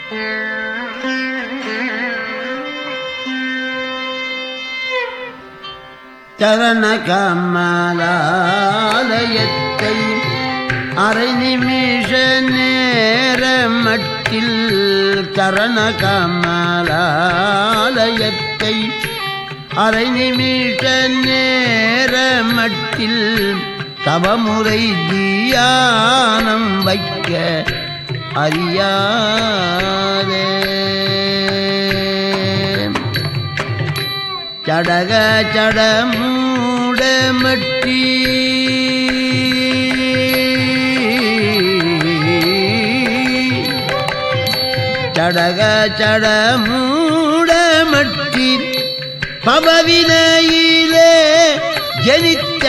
சரண கமலாலயத்தை அரை நிமிஷ நேர மட்டில் சரண கமலாலயத்தை அரை நிமிஷ நேர மட்டில் தவமுறை தியானம் வைக்க அறியாதே சடக சட மூட மட்டி சடக சட மூட மட்டி பபவினையிலே ஜனித்த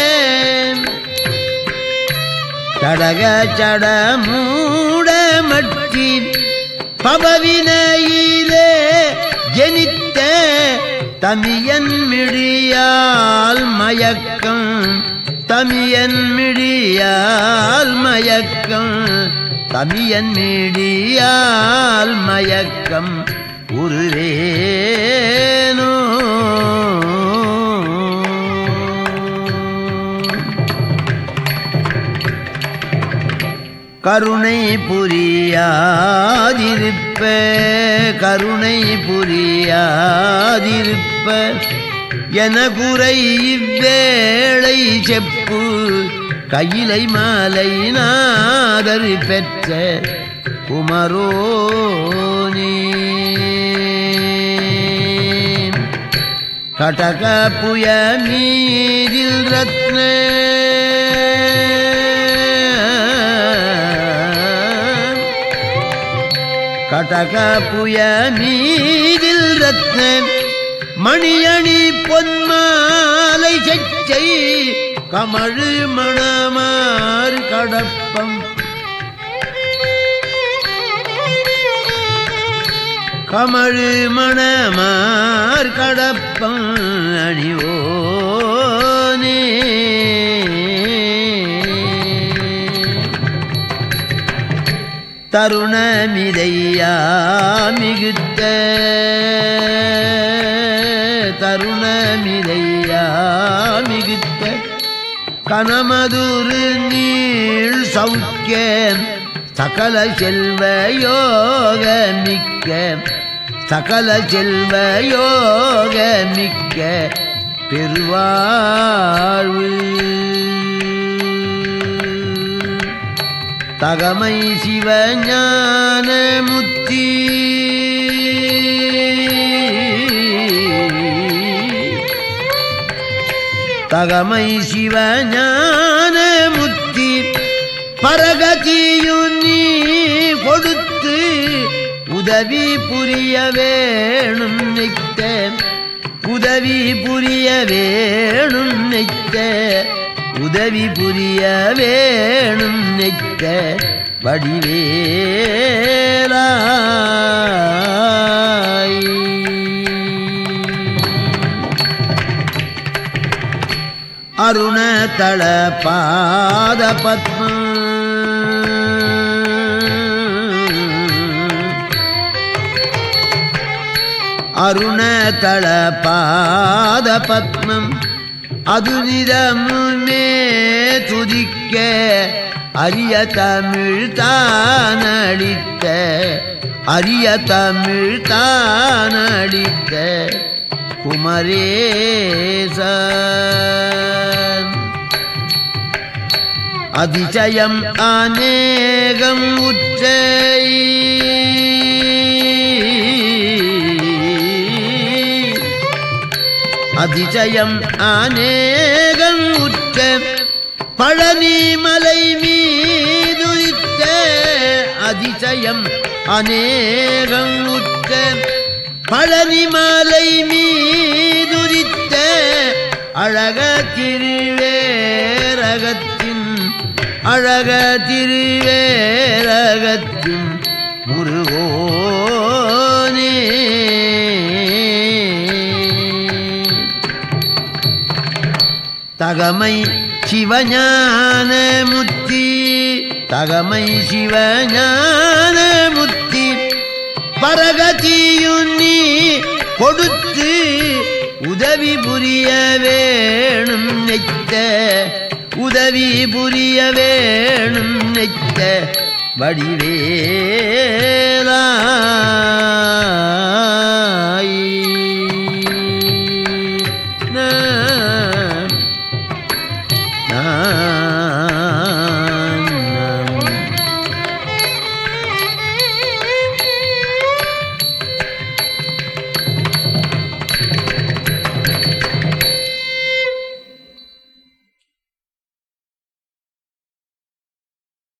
சடக சட மூட மட்டி பபவினையிலே ஜனித்த தமியன் மிழியால் மயக்கம் தமியன் மிழியால் மயக்கம் தமியன் மிழியால் மயக்கம் உருவேனோ கருணை புரியாதிருப்ப கருணை புரியாதிருப்ப என குறை இவ்வேளை செப்பு கையிலை மாலை நாதர் பெற்ற குமரோனே கடக புய மீதில் ரத்ன கடக புய மீதில் ரத்ன மணியணி பொன்மாலை செச்சை கமழு மணமாறு கடப்பம் கமழு மணமார் கடப்பம் அணிவோனே தருணமிதையா மிகுத்த தருணமிதையா மிகுத்த கனமதுரு நீள் சௌக்கிய சகல செல்வ யோக மிக்க சகல செல்வ யோக மிக்க பெருவாழ்வு தகமை சிவஞான முத்தி தகமை சிவஞான முத்தி பரகதியும் நீ கொடுத்து உதவி புரிய வேணும் நித்த உதவி புரிய வேணும் நித்த உதவி புரிய வேணும் நித்த வடிவேலாய் அருணதள பாத பத்மம் அருணதள பாத பத்மம் அது நிறமுமே துதிக்க அரிய தமிழ் தானடித்த அரிய தமிழ் தானடித்த குமரேச அதிசயம் அநேகம் உச்சை அதிசயம் அநேகம் உற்ற பழனி மலை மீதுரித்த அதிசயம் அநேகம் உற்ற பழனி மலை மீதுரித்த அழக திருவேரகத்தின் அழக திருவேரகத்தின் முருகோனே தகமை சிவஞான முத்தி தகமை சிவஞான முத்தி கொடுத்து உதவி புரிய வேணும் நெய்த்த உதவி புரிய வேணும் நெய்த்த வடிவே